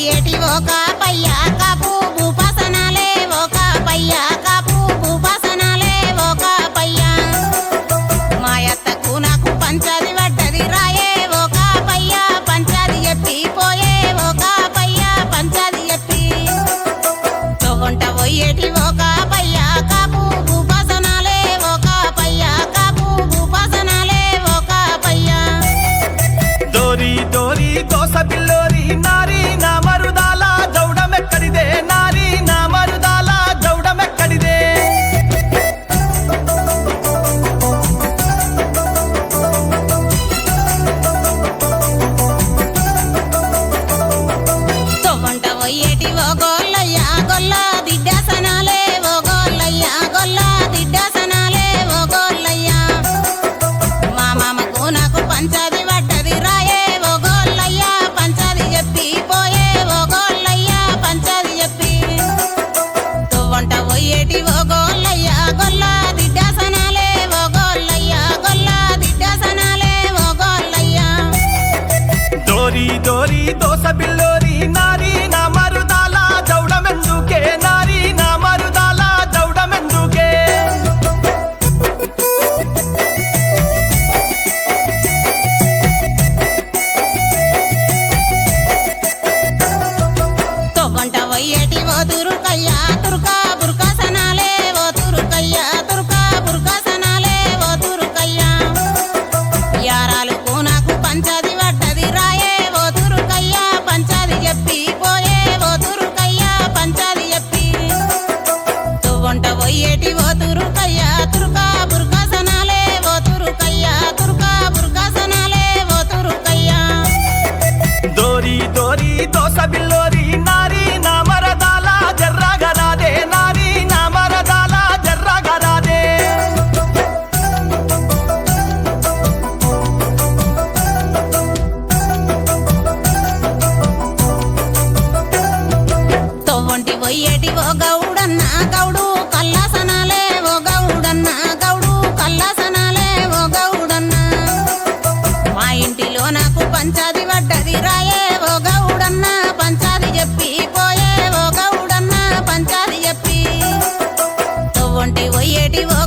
పోయేటి ఒక పయ్య కాపు భూపాసనాలే ఒక పయ్య కాపు భూపాసనాలే ఒక పయ్య మా అత్తకు నాకు పంచాది పడ్డది రాయే ఒక పయ్య పంచాది చెప్పి పోయే ఒక పయ్య పంచాది చెప్పి తొగొంట పోయేటి ఒక పయ్య కాపు భూపాసనాలే ఒక పయ్య కాపు భూపాసనాలే ఒక పయ్య దోరి దోరి దోస బిల్లోరి నారి నా మరుదాల జౌడమెక్కడిదే నారి నా మరుదాల జౌడమెక్కడిదే తొవ్వంట పోయేటి ఓ గోల్లయ్య గొల్ల దిడ్డాసనాలే ఓ గోల్లయ్య గొల్ల దిడ్డాసనాలే ఓ గోల్లయ్య మా మామకు నాకు పంచాది పడ్డది రాయే ఓ గోల్లయ్య పంచాది చెప్పి పోయే ఓ గోల్లయ్య పంచాది చెప్పి తొవ్వంట పోయేటి ఓ గోల్లయ్య గొల్ల దిడ్డాసనాలే ఓ గోల్లయ్య గొల్ల దిడ్డాసనాలే ఓ గోల్లయ్య దోరి దోరి దోస బిల్లోరి నారి నా మరుదాల జౌడమెందుకే నారి నా మరుదాల జౌడమెందుకే తొవ్వంట పోయేటి ఓ తురుకయ్య తురుకా బుర్కాసనాలే ఓ తురుకయ్య తురుకా బుర్కాసనాలే ఓ తురుకయ్య యారాలు నాకు పంచాది పడ్డది రాయే ఓ తురుకయ్య పంచాది చెప్పి పోయే ఓ తురుకయ్య పంచాది చెప్పి తొవ్వంట పోయేటి ఓ తురుకయ్య తురుకా బుర్కాసనాలే ఓ తురుకయ్య తురుకా బుర్కాసనాలే ఓ తురుకయ్య దోరి దోరి దోస బిల్లోరి నారి నా మరదాల జర్రాగరాదే నారి నా మరదాల జర్రాగరాదే తొవ్వంటి పొయ్యేటి ఓ గౌడన్న గౌడు కల్లాసనాలే ఓ గౌడన్న గౌడు కల్లాసనాలే ఓ గౌడన్న మా ఇంటిలో నాకు పంచాది పడ్డది రాయే ఓ గౌడన్న పంచాది చెప్పి పోయే ఓ గౌడన్న పంచాది చెప్పి తొవ్వంటి పొయ్యేటి ఓ